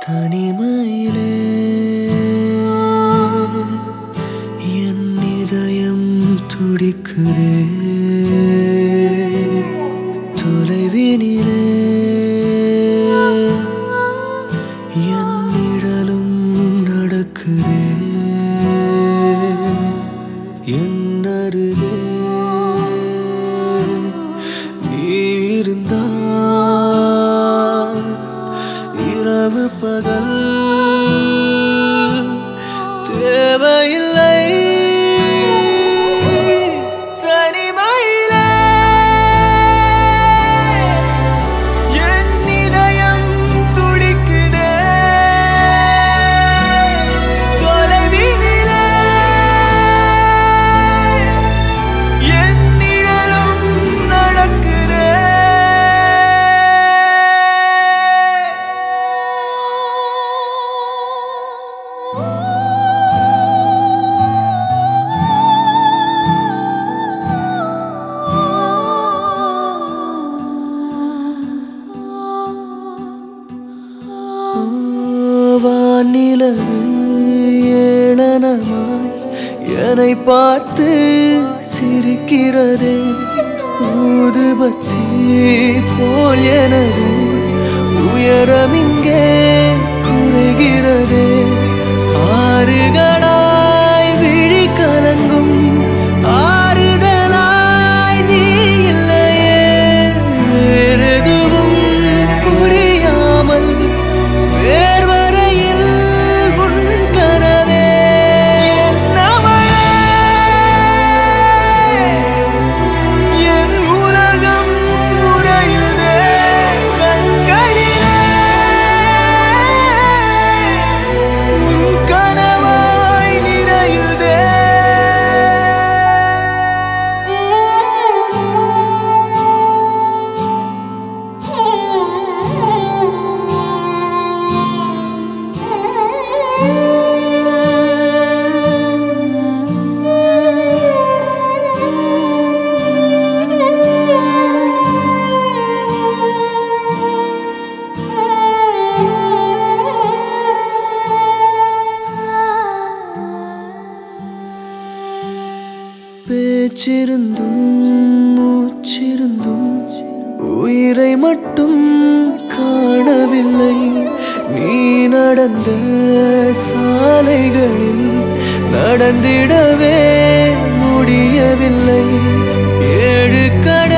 தனிமையிலே என் இதயம் துடிக்குதே தொலைவினிலே என் நிழலும் நடக்குதே என் அருகே நீ இருந்தால் இரவு பகல் தேவையில்லை தனிமையிலே என் இதயம் துடிக்குதே தொலைவினிலே என் நிழலும் நடக்குதே வானிலவு ஏளனமாய் என்னை பார்த்து சிரிக்கிறதே ஊதுபத்தி போல் எனது உயரம் இங்கே குறைகிறதே ஆறுகளாய் விழி கலங்கும் ஆறுதலாய் நீ இல்லையே வேறெதுவும் புரியாமல் வேர்வரையில் உன் கனவே என்னவளே என் உலகம் உறையுதே கண்களிலே உன் கனவாய் நிறையுதே பேச்சிருந்தும் மூச்சிருந்தும் உயிரை மட்டும் காணவில்லை நீ நடந்த சாலைகளில் நடந்திடவே முடியவில்லை ஏழு கடல்